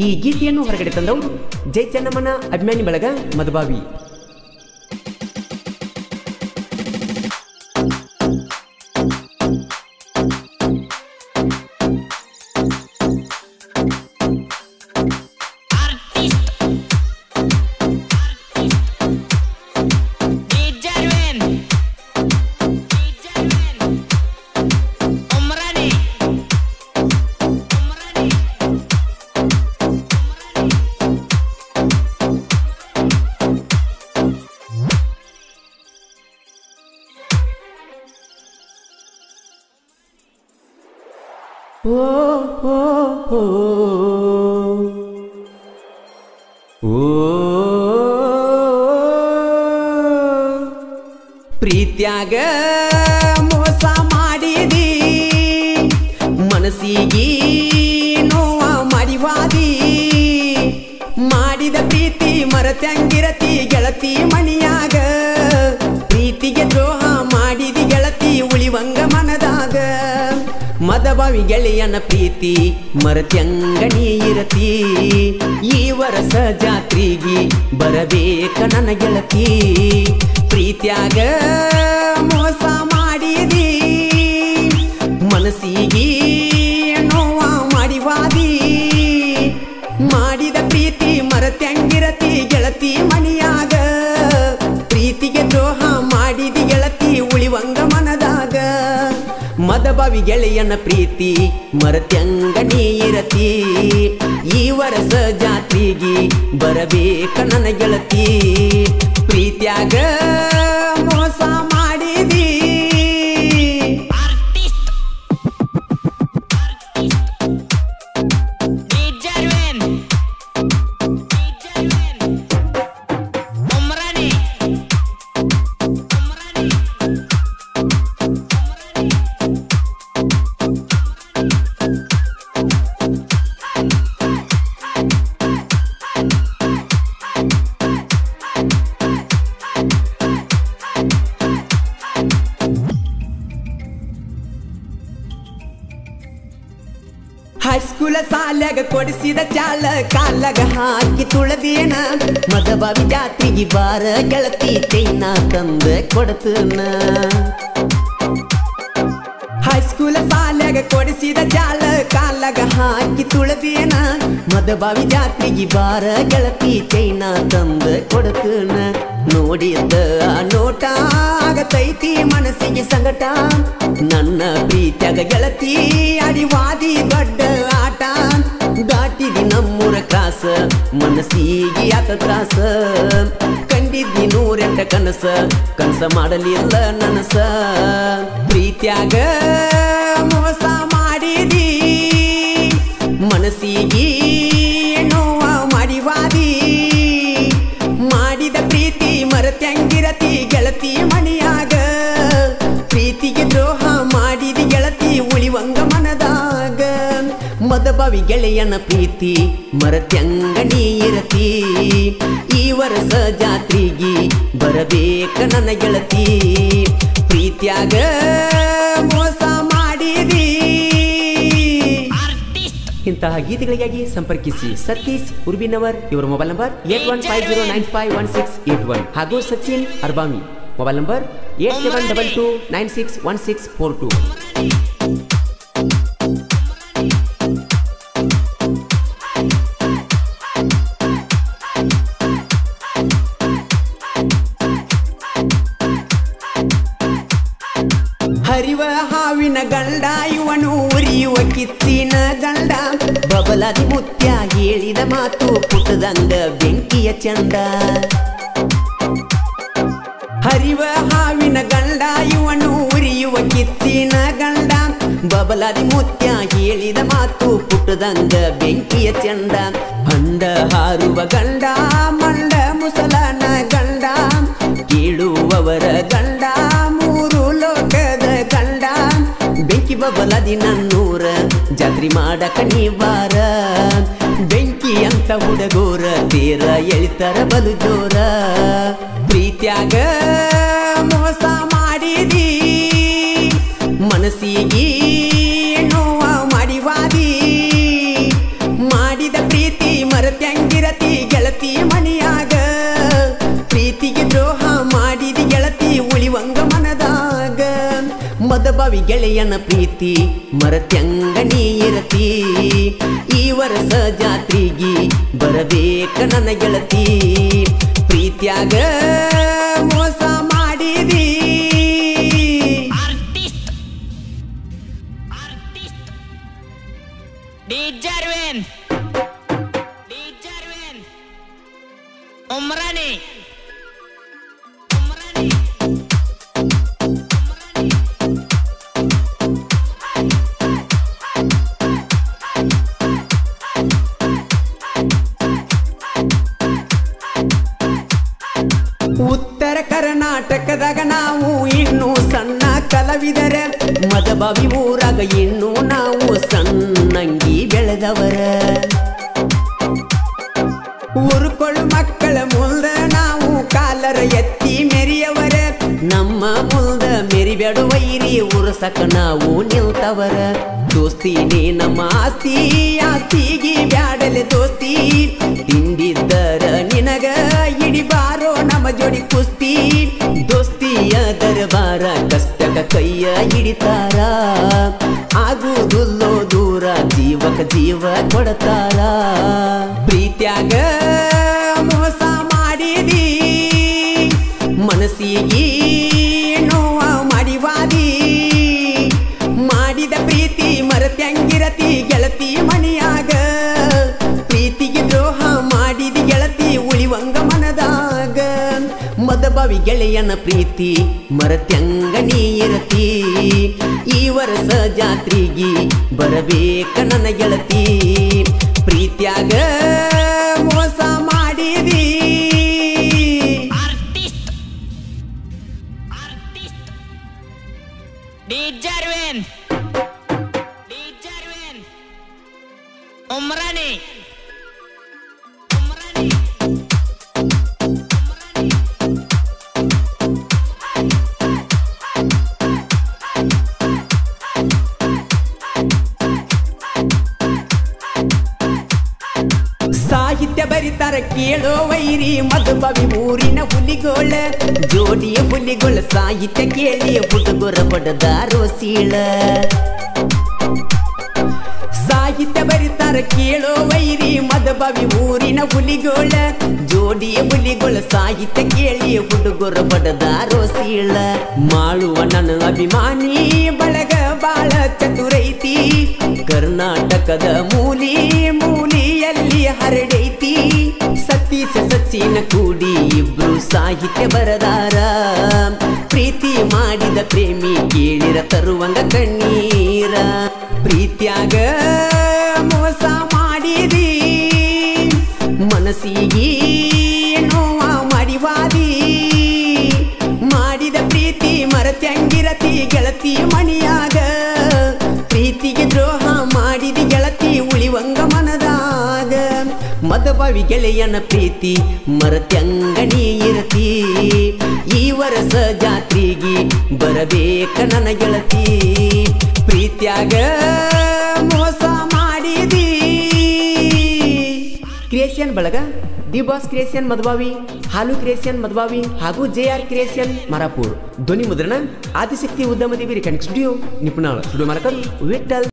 ಈ ಗೀತೆಯನ್ನು ಹೊರಗಡೆ ತಂದವರು ಜೈ ಚೆನ್ನಮ್ಮನ ಅಭಿಮಾನಿ ಬಳಗ ಮಧುಬಾವಿ Dijarwin Dijarwin Umrani Umrani ಓ ಓ ಓ ಓ ಪ್ರೀತ್ಯಾಗ ಮೋಸ ಮಾಡಿದಿ ಮನಸ್ಸಿಗೆ ನೋವ ಮಾಡಿವಾದಿ ಮಾಡಿದ ಪ್ರೀತಿ ಮರತ್ಯಂಗಿರತಿ ಗೆಳತಿ ಮಣಿಯಾಗ ಪ್ರೀತಿಗೆ ದ್ರೋಹ ಮಾಡಿದಿ ಗೆಳತಿ ಉಳಿವಂಗ ಮನದಾಗ ಮದಬಾವಿ ಗೆಳೆಯನ ಪ್ರೀತಿ ಮರತ್ಯಂಗ ನೀರತಿ ಈ ವರಸ ಜಾತ್ರಿಗಿ ಬರಬೇಕ ನನ್ನ ಗೆಳತಿ ಪ್ರೀತ್ಯಾಗ ಮೋಸ ಮಾಡಿದಿ ಮನಸ್ಸಿಗೆ ನೋವ ಮಾಡಿವಾದಿ ಮಾಡಿದ ಪ್ರೀತಿ ಮರತ್ಯಂಗಿರತಿ ಗೆಳತಿ ಮಣಿಯಾಗ ಪ್ರೀತಿಗೆ ದ್ರೋಹ ಮಾಡಿದಿ ಗೆಳತಿ ಉಳಿವಂಗ ಮನದಾಗ ಮದಬಾವಿ ಗೆಳೆಯನ ಪ್ರೀತಿ ಮರತ್ಯಂಗ ನೀರತಿ ಈ ವರಸ ಜಾತ್ರಿಗಿ ಬರಬೇಕ ನನ್ನ ಗೆಳತಿ ಪ್ರೀತ್ಯಾಗ ಮೋಸ ಮಾಡಿದಿ Artist Dijarwin Dijarwin Umrani Umrani ಹೈಸ್ಕೂಲ ಸಾಲ್ಯಾಗ ಕೊಡಿಸಿದ ಚಾಲ ಕಾಲಾಗ ಹಾಕಿ ತುಳದೇನ ಮದಬಾವಿ ಜಾತಿಗೆ ಬಾರ ಗೆಳತಿ ಚೈನ ತಂದ ಕೊಡತನ ಹೈಸ್ಕೂಲ ಸಾಲ್ಯಾಗ ಕೊಡಿಸಿದ ಚಾಲ ಕಾಲಾಗ ಹಾಕಿ ತುಳದೇನ ಮದಬಾವಿ ಜಾತ್ರೆಗೆ ಬಾರ ಗೆಳತಿ ಚೈನ ತಂದ ಕೊಡತನ ನೋಡಿದ್ದ ಆ ನೋಟ ಆಗತೈತಿ ಮನಸ್ಸಿಗೆ ಸಂಗಟ ನನ್ನ ಪ್ರೀತ್ಯಾಗ ಗೆಳತಿ ಅಡಿವಾದಿ ದೊಡ್ಡ ಆಟ ದಾಟಿದಿ ನಮ್ಮೂರ ಕ್ರಾಸ ಮನಸ್ಸಿಗೆ ಆತ ತ್ರಾಸ ಕಂಡಿದ್ದಿ ನೂರೆಂಟ ಕನಸ ಕನಸ ಮಾಡಲಿಲ್ಲ ನನಸ ಪ್ರೀತ್ಯಾಗ ಮೋಸ ಮಾಡಿದಿ ಮನಸ್ಸಿಗೆ ನೋವ ಮಾಡಿವಾದಿ ಮಾಡಿದ ಪ್ರೀತಿ ಮರತ್ಯಂಗಿರತಿ ಗೆಳತಿ ಮಣಿಯಾಗ ಪ್ರೀತಿಗೆ ದ್ರೋಹ ಮಾಡಿದಿ ಗೆಳತಿ ಉಳಿವಂಗ ಮನದಾಗ ಮದಬಾವಿ ಗೆಳೆಯನ ಪ್ರೀತಿ ಮರತ್ಯಂಗ ನೀರತಿ ಈ ವರ್ಷ ಜಾತ್ರಿಗಿ ಬರಬೇಕ ನನ್ನ ಗೆಳತಿ ಪ್ರೀತ್ಯಾಗ ಮೋಸ ಮಾಡಿದಿ Artist ಇಂತಹ ಗೀತೆಗಳಿಗಾಗಿ ಸಂಪರ್ಕಿಸಿ ಸತೀಶ್ ಉರ್ಬಿನವರ್ ಇವರ mobile number eight one five zero nine five one six eight one ಹಾಗೂ ಸಚಿನ್ ಅರ್ಬಾಮಿ mobile number eight seven double two nine six one six four two ಹರಿವ ಹಾವಿನ ಗಂಡ ಇವನು ಉರಿಯುವ ಕಿತ್ತಿನ ಗಂಡ ಬಬಲಾದಿ ಮುತ್ಯ ಹೇಳಿದ ಮಾತು ಪುಟ್ಟದಂಗ ಬೆಂಕಿಯ ಚಂದ ಹರಿವ ಹಾವಿನ ಗಂಡ ಇವನು ಉರಿಯುವ ಕಿತ್ತಿನ ಗಂಡ ಬಬಲಾದಿ ಮುತ್ಯ ಹೇಳಿದ ಮಾತು ಪುಟ್ಟದಂಗ ಬೆಂಕಿಯ ಚಂದ ಹಂಡ ಹಾರುವ ಗಂಡ ಮಂಡ ಮುಸಲನ ಗಂಡ ಕೇಳುವವರ ಗಂಡ ಮೂರು ಲೋಕದ ಗಂಡ ಬೆಂಕಿ ಬಬಲದಿ ನನ್ನೂರ ಜಾತ್ರಿ ಮಾಡಕ ನೀವಾರ ಬೆಂಕಿ ಅಂತ ಹುಡುಗೂರ ತೀರ ಎಳಿತರ ಬಲು ಜೋರ ಪ್ರೀತ್ಯಾಗ ಮೋಸ ಮಾಡಿದಿ ಮನಸ್ಸಿಗೆ ನೋವ ಮಾಡಿವಾದಿ ಮಾಡಿದ ಪ್ರೀತಿ ಮದಬಾವಿ ಗೆಳೆಯನ ಪ್ರೀತಿ ಮರತ್ಯಂಗ ನೀ ಇರತಿ ಈ ವರ್ಷ ಜಾತ್ರಿಗಿ ಬರಬೇಕ ನನ್ನ ಗೆಳತಿ ಪ್ರೀತ್ಯಾಗ ಮೋಸ ಮಾಡಿದಿ Artist. Artist. DJ Arvin. DJ Arvin. Umrani. Umrani. Umrani. ಉತ್ತರ ಕರ್ನಾಟಕದಾಗ ನಾವು ಇನ್ನೂ ಸಣ್ಣ ಕಲಾವಿದರ ಮದಬಾವಿ ಊರಾಗ ಇನ್ನೂ ನಾವು ಸಣ್ಣಂಗಿ ಬೆಳೆದವರ ಊರುಕೊಳ್ಳು ಮಕ್ಕಳ ಮುಂದ ನಾವು ಕಾಲರ ಎತ್ತಿ ಮೆರಿಯವರ ನಮ್ಮ ಮುಂದ ಮೆರಿಬೇಡ ವೈರಿ ಉರ್ಸಕ ನಾವು ನಿಲ್ತವರ ದೋಸ್ತಿನೇ ನಮ್ಮ ಆಸ್ತಿ ಆಸ್ತಿಗೆ ಬ್ಯಾಡಲೆ ದೋಸ್ತಿ ತಿಂದಿದ್ದರ ನಿನಗ ಹಿಡಿಬಾರೋ ನಮ್ಮ ಜೋಡಿ ಕುಸ್ತಿ ದೋಸ್ತಿಯ ದರಬಾರ ಕಷ್ಟಕ ಕೈಯ ಹಿಡಿತಾರ ಆಗುವುದಿಲ್ಲೋ ದೂರ ಜೀವಕ ಜೀವ ಕೊಡತಾರ ಪ್ರೀತ್ಯಾಗ ಮೋಸ ಮಾಡಿದಿ ಮನಸ್ಸಿಗೆ ನೋವ ಮಾಡಿವಾದಿ ಮಾಡಿದ ಪ್ರೀತಿ ಮರತ್ಯಂಗಿರತಿ ಗೆಳತಿ ಮಣಿಯಾಗ ಪ್ರೀತಿಗೆ ದ್ರೋಹ ಮಾಡಿದಿ ಗೆಳತಿ ಉಳಿವಂಗ ಮನದಾಗ ಮದಬಾವಿ ಗೆಳೆಯನ ಪ್ರೀತಿ ಮರತ್ಯಂಗ ನೀ ಇರತಿ ಈ ವರ್ಷ ಜಾತ್ರಿಗಿ ಬರಬೇಕ ನನ್ನ ಗೆಳತಿ ಪ್ರೀತ್ಯಾಗ ಮೋಸ ಮಾಡಿದಿ Artist. Artist. DJ Arvin. DJ Arvin. Umrani. Umrani. Umrani. ಸಾಹಿತ್ಯ ಬರಿತಾರ ಕೇಳೋ ವೈರಿ ಮಧುಬವಿ ಊರಿನ ಹುಲಿಗೋಳ ಜೋಡಿಯ ಹುಲಿಗೋಳ ಸಾಹಿತ್ಯ ಕೇಳಿ ಹುಡುಗರ ಬಡದಾರೋ ಸೀಳ ಸಾಹಿತ್ಯ ಬರಿತಾರ ಕೇಳೋ ವೈರಿ ಮದಬವಿ ಊರಿನ ಹುಲಿಗೋಳ ಜೋಡಿಯ ಹುಲಿಗೋಳ ಸಾಹಿತ್ಯ ಕೇಳಿ ಹುಡುಗರ ಬಡದಾರೋ ಸೀಳ ಮಾಳುವ ನನ್ನ ಅಭಿಮಾನಿ ಬಳಗ ಬಾಳ ಚತುರೈತಿ ಕರ್ನಾಟಕದ ಮೂಲಿ ಮೂಲಿಯಲ್ಲಿ ಹರಡೈತಿ ಸತೀಶ ಸಚಿನ ಕೂಡಿ ಇಬ್ರು ಸಾಹಿತ್ಯ ಬರದಾರ ಪ್ರೀತಿ ಮಾಡಿದ ಪ್ರೇಮಿ ಕೇಳಿರ ತರುವಂಗ ಕಣ್ಣೀರ ಪ್ರೀತ್ಯಾಗ ಮೋಸ ಮಾಡಿದಿ ಮನಸ್ಸಿಗೆ ನೋವ ಮಾಡಿವಾದಿ ಮಾಡಿದ ಪ್ರೀತಿ ಮರತ್ಯಂಗಿರತಿ ಗೆಳತಿ ಮಣಿಯಾಗ ಪ್ರೀತಿಗೆ ದ್ರೋಹ ಮಾಡಿದಿ ಗೆಳತಿ ಉಳಿವಂಗ ಮನದಾಗ ಮದಬಾವಿ ಗೆಳೆಯನ ಪ್ರೀತಿ ಮರತ್ಯಂಗಣಿ ಇರತಿ ಈ ವರ್ಷ ಜಾತ್ರಿಗಿ ಬರಬೇಕ ನನ್ನ ಗೆಳತಿ ಪ್ರೀತ್ಯಾಗ ಮೋಸ ಮಾಡಿದಿ ಕ್ರಿಯೇಷನ್ ಬಳಗ ದಿ ಬಾಸ್ ಕ್ರಿಯೇಷನ್ ಮದಬಾವಿ ಹಾಲು ಕ್ರಿಯೇಷನ್ ಮದಬಾವಿ ಹಾಗೂ ಜೆ ಆರ್ ಕ್ರಿಯೇಷನ್ ಮರಾಪುರ್ ಧ್ವನಿ ಮುದ್ರಣ ಆದಿಶಕ್ತಿ ಉದ್ಯಮ ದೇವಿ ರೆಕಾರ್ಡಿಂಗ್ ಸ್ಟುಡಿಯೋ ನಿಪುಣಾಳ ಸ್ಟುಡಿಯೋ ಮಾಲಕರು ವಿಠಲ್